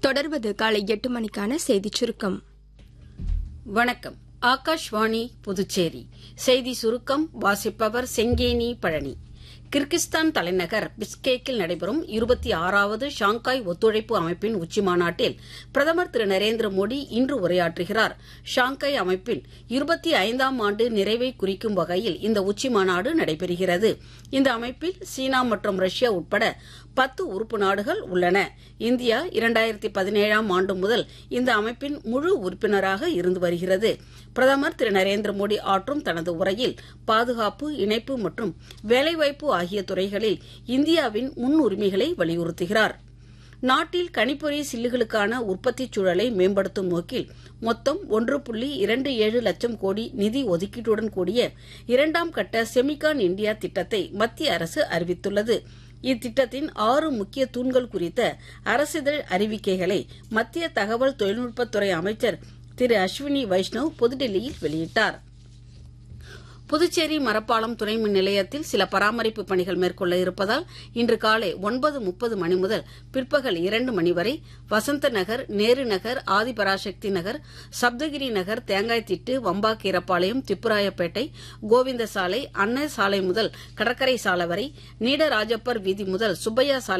தொடர்வது காலை எட்டு மணிக்கான செய்திச் சுருக்கம் வணக்கம் ஆகாஷ்வாணி புதுச்சேரி செய்தி சுருக்கம் வாசிப்பவர் செங்கேனி பழனி கிர்கிஸ்தான் தலைநகர் பிஸ்கேக்கில் நடைபெறும் இருபத்தி ஆறாவது ஷாங்காய் ஒத்துழைப்பு அமைப்பின் உச்சிமாநாட்டில் பிரதமர் திரு நரேந்திர மோடி இன்று உரையாற்றுகிறார் ஷாங்காய் அமைப்பின் இருபத்தி ஐந்தாம் ஆண்டு நிறைவை குறிக்கும் வகையில் இந்த உச்சிமாநாடு நடைபெறுகிறது இந்த அமைப்பில் சீனா மற்றும் ரஷ்யா உட்பட பத்து உறுப்பு நாடுகள் உள்ளன இந்தியா இரண்டாயிரத்தி பதினேழாம் ஆண்டு முதல் இந்த அமைப்பின் முழு உறுப்பினராக இருந்து வருகிறது பிரதமர் திரு நரேந்திர மோடி ஆற்றும் தனது உரையில் பாதுகாப்பு இணைப்பு மற்றும் வேலைவாய்ப்பு ஆகிய துறைகளில் இந்தியாவின் முன்னுரிமைகளை வலியுறுத்துகிறார் நாட்டில் கணிப்பொறி சில்லுகளுக்கான உற்பத்திச் சூழலை மேம்படுத்தும் நோக்கில் மொத்தம் ஒன்று புள்ளி இரண்டு ஏழு லட்சம் கோடி நிதி ஒதுக்கீட்டுடன் கூடிய இரண்டாம் கட்ட செமிகான் இந்தியா திட்டத்தை மத்திய அரசு அறிவித்துள்ளது இத்திட்டத்தின் ஆறு முக்கிய தூண்கள் குறித்த அரசிதழ் அறிவிக்கைகளை மத்திய தகவல் தொழில்நுட்பத்துறை அமைச்சர் திரு அஸ்வினி வைஷ்ணவ் புதுடெல்லியில் வெளியிட்டார் புதுச்சேரி மரப்பாலம் துணை மின் நிலையத்தில் சில பராமரிப்பு பணிகள் மேற்கொள்ள இருப்பதால் இன்று காலை ஒன்பது முப்பது மணி முதல் பிற்பகல் இரண்டு மணி வரை வசந்த நகர் நேரு நகர் ஆதிபராசக்தி நகர் சப்தகிரி நகர் தேங்காய்த்திட்டு வம்பாக்கீரப்பாளையம் திப்புராயப்பேட்டை கோவிந்த சாலை அன்னை சாலை முதல் கடற்கரை சாலை வரை நீடராஜப்பர் வீதி முதல் சுப்பையா சாலை